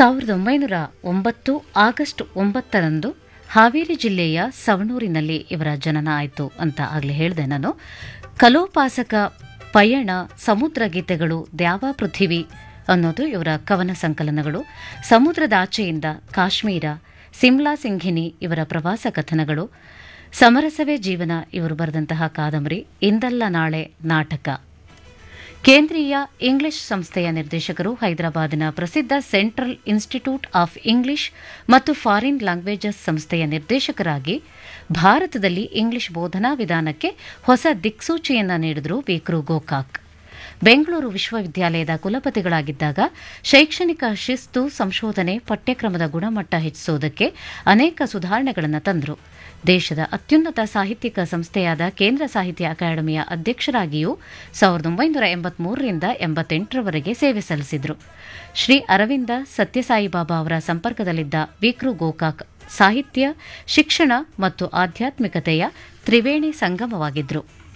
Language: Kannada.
ಸಾವಿರದ ಒಂಬೈನೂರ ಒಂಬತ್ತು ಆಗಸ್ಟ್ ಒಂಬತ್ತರಂದು ಹಾವೇರಿ ಜಿಲ್ಲೆಯ ಸವಣೂರಿನಲ್ಲಿ ಇವರ ಜನನ ಆಯಿತು ಅಂತ ಆಗಲೇ ಹೇಳಿದೆ ನಾನು ಕಲೋಪಾಸಕ ಪಯಣ ಸಮುದ್ರ ಗೀತೆಗಳು ದ್ಯಾವ ಪೃಥಿವಿ ಅನ್ನೋದು ಇವರ ಕವನ ಸಂಕಲನಗಳು ಸಮುದ್ರದಾಚೆಯಿಂದ ಕಾಶ್ಮೀರ ಸಿಮ್ಲಾ ಸಿಂಘಿನಿ ಇವರ ಪ್ರವಾಸ ಕಥನಗಳು ಸಮರಸವೇ ಜೀವನ ಇವರು ಬರೆದಂತಹ ಕಾದಂಬರಿ ಇಂದಲ್ಲ ನಾಳೆ ನಾಟಕ ಕೇಂದ್ರೀಯ ಇಂಗ್ಲಿಷ್ ಸಂಸ್ಥೆಯ ನಿರ್ದೇಶಕರು ಹೈದರಾಬಾದಿನ ಪ್ರಸಿದ್ಧ ಸೆಂಟ್ರಲ್ ಇನ್ಸ್ಟಿಟ್ಯೂಟ್ ಆಫ್ ಇಂಗ್ಲಿಷ್ ಮತ್ತು ಫಾರಿನ್ ಲ್ಯಾಂಗ್ವೇಜಸ್ ಸಂಸ್ಥೆಯ ನಿರ್ದೇಶಕರಾಗಿ ಭಾರತದಲ್ಲಿ ಇಂಗ್ಲಿಷ್ ಬೋಧನಾ ವಿಧಾನಕ್ಕೆ ಹೊಸ ದಿಕ್ಸೂಚಿಯನ್ನ ನೀಡಿದರು ವಿಕ್ರು ಗೋಕಾಕ್ ಬೆಂಗಳೂರು ವಿಶ್ವವಿದ್ಯಾಲಯದ ಕುಲಪತಿಗಳಾಗಿದ್ದಾಗ ಶೈಕ್ಷಣಿಕ ಶಿಸ್ತು ಸಂಶೋಧನೆ ಪಠ್ಯಕ್ರಮದ ಗುಣಮಟ್ಟ ಹೆಚ್ಚಿಸುವುದಕ್ಕೆ ಅನೇಕ ಸುಧಾರಣೆಗಳನ್ನು ತಂದರು ದೇಶದ ಅತ್ಯುನ್ನತ ಸಾಹಿತ್ಯಿಕ ಸಂಸ್ಥೆಯಾದ ಕೇಂದ್ರ ಸಾಹಿತ್ಯ ಅಕಾಡೆಮಿಯ ಅಧ್ಯಕ್ಷರಾಗಿಯೂ ಸಾವಿರದ ಒಂಬೈನೂರ ಎಂಬತ್ಮೂರರಿಂದ ಎಂಬತ್ತೆಂಟರವರೆಗೆ ಸೇವೆ ಸಲ್ಲಿಸಿದರು ಶ್ರೀ ಅರವಿಂದ ಸತ್ಯಸಾಯಿಬಾಬಾ ಅವರ ಸಂಪರ್ಕದಲ್ಲಿದ್ದ ವಿಕ್ರು ಗೋಕಾಕ್ ಸಾಹಿತ್ಯ ಶಿಕ್ಷಣ ಮತ್ತು ಆಧ್ಯಾತ್ಮಿಕತೆಯ ತ್ರಿವೇಣಿ ಸಂಗಮವಾಗಿದ್ದರು